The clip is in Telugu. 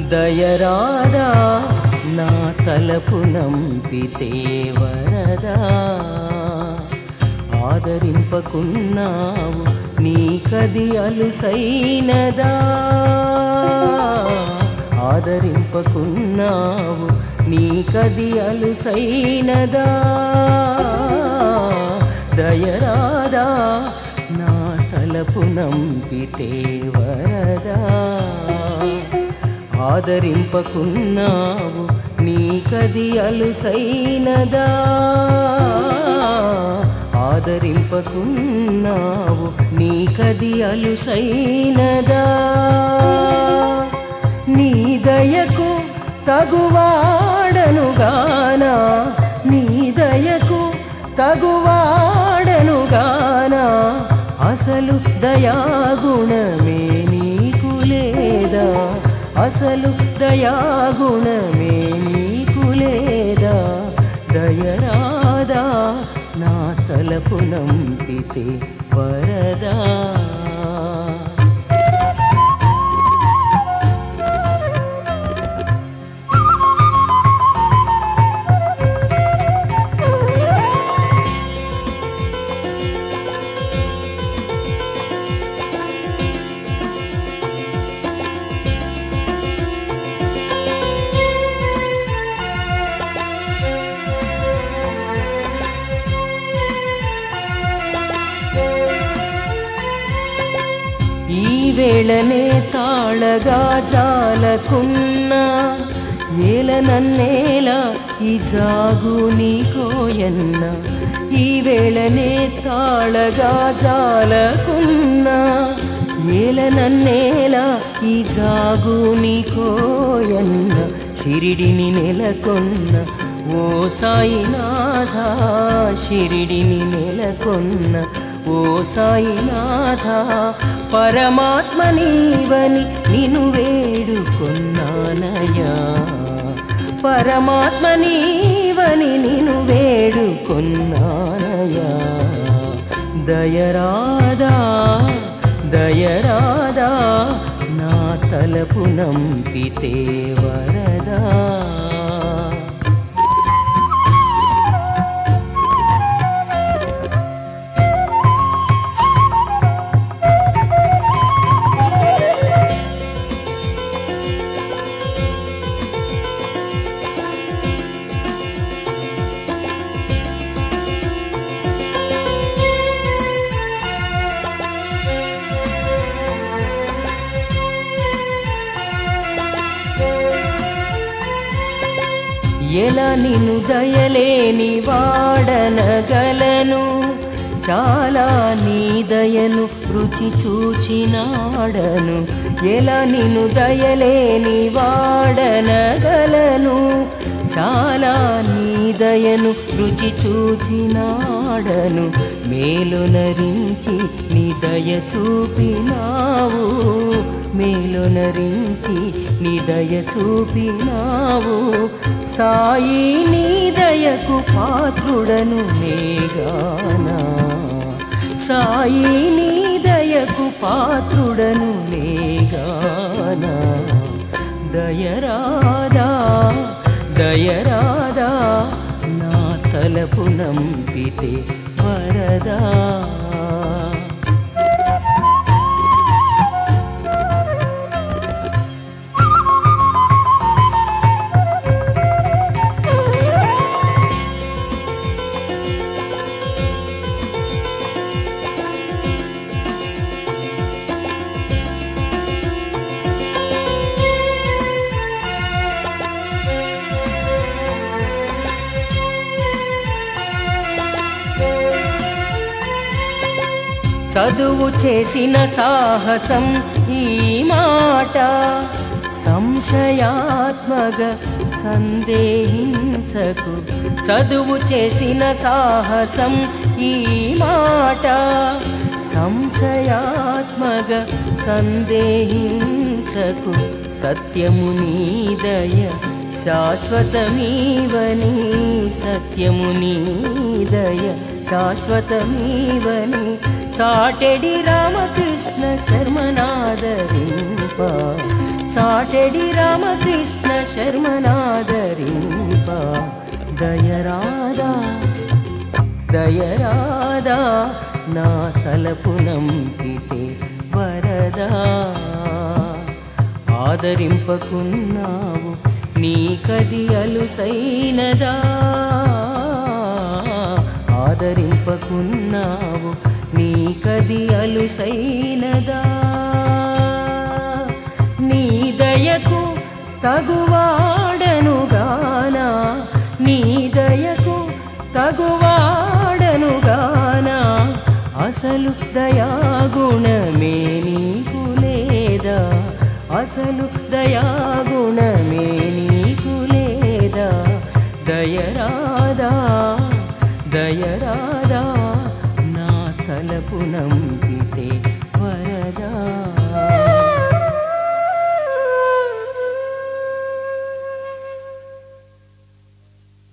దయరాదా నా తలపు నంపితే వరదా ఆదరింపకున్నావు నీకది అలుసైనదా ఆదరింపకున్నావు నీకది అలుసైనదా దయరాదా నా తలపు నంపితే వరదా ఆదరింపకున్నావు నీకది అలుసైనదా ఆదరింపకున్నావు నీకది అలుసైనదా నీ దయకు తగువాడనుగానా నీ దయకు తగువాడనుగానా అసలు దయాగుణమే నీకు లేదా అసలు దయాగుణమే నీకు లేదా దయరాదా నా తలపు నంపితే వరదా ఈ వేళనే తాళగా జాలకున్నా ఏల నన్నేల ఈ జాగు నీకోయన్న ఈ వేళనే తాళగా జాలకున్నా ఏల నన్నేల ఈ జాగు నీకోయన్న షిరిడిని నెలకొన్న ఓ సాయినాథ షిరిడిని నెలకొన్న ఓ సాయినాథ పరమాత్మ నీవని నిన్ను వేడుకొన్నానయ్యా పరమాత్మ నీవని నిన్ను వేడుకొన్నానయ్యా దయరాదా దయరాదా నా తలపు నంపితే వరదా ఎలా నిన్ను దయలేని వాడనగలను చాలా నీ దయను రుచి చూచినాడను ఎలా నిన్ను దయలేని వాడనగలను చాలా నీ దయను రుచి చూచినాడను మేలునరించి నీ దయ చూపినావు మేలునరించి నీ దయ చూపినావు సాయి నీ దయకు పాత్రుడను నేగానా సాయి నీ దయకు పాత్రుడను నేగానా దయరాదా దయరాదా నా తలపు నంపితే వరదా చదువు చేసిన సాహసం ఈ మాట సంశయాత్మక సందేహించకు చదువు చేసిన సాహసం ఈ మాట సంశయాత్మక సందేహించకు సత్యము నీదయ శాశ్వతమీవని సత్యము నీదయ శాశ్వతమీవని చాటెడి రామకృష్ణ శర్మనాదరింప సాటెడి రామకృష్ణ శర్మనాదరింప దయరాదా దయరాదా నా తలపు నంపితే వరదా ఆదరింపకున్నావు నీకది అలుసైనదా ఆదరింపకున్నావు నీకది అలుసైనదా నీ దయకు తగువాడనుగానా నీ దయకు తగువాడనుగానా అసలు దయాగుణమే నీకు లేదా అసలు దయాగుణమే నీకు లేదా దయరాదా దయరాదా నా తలపు నంపితే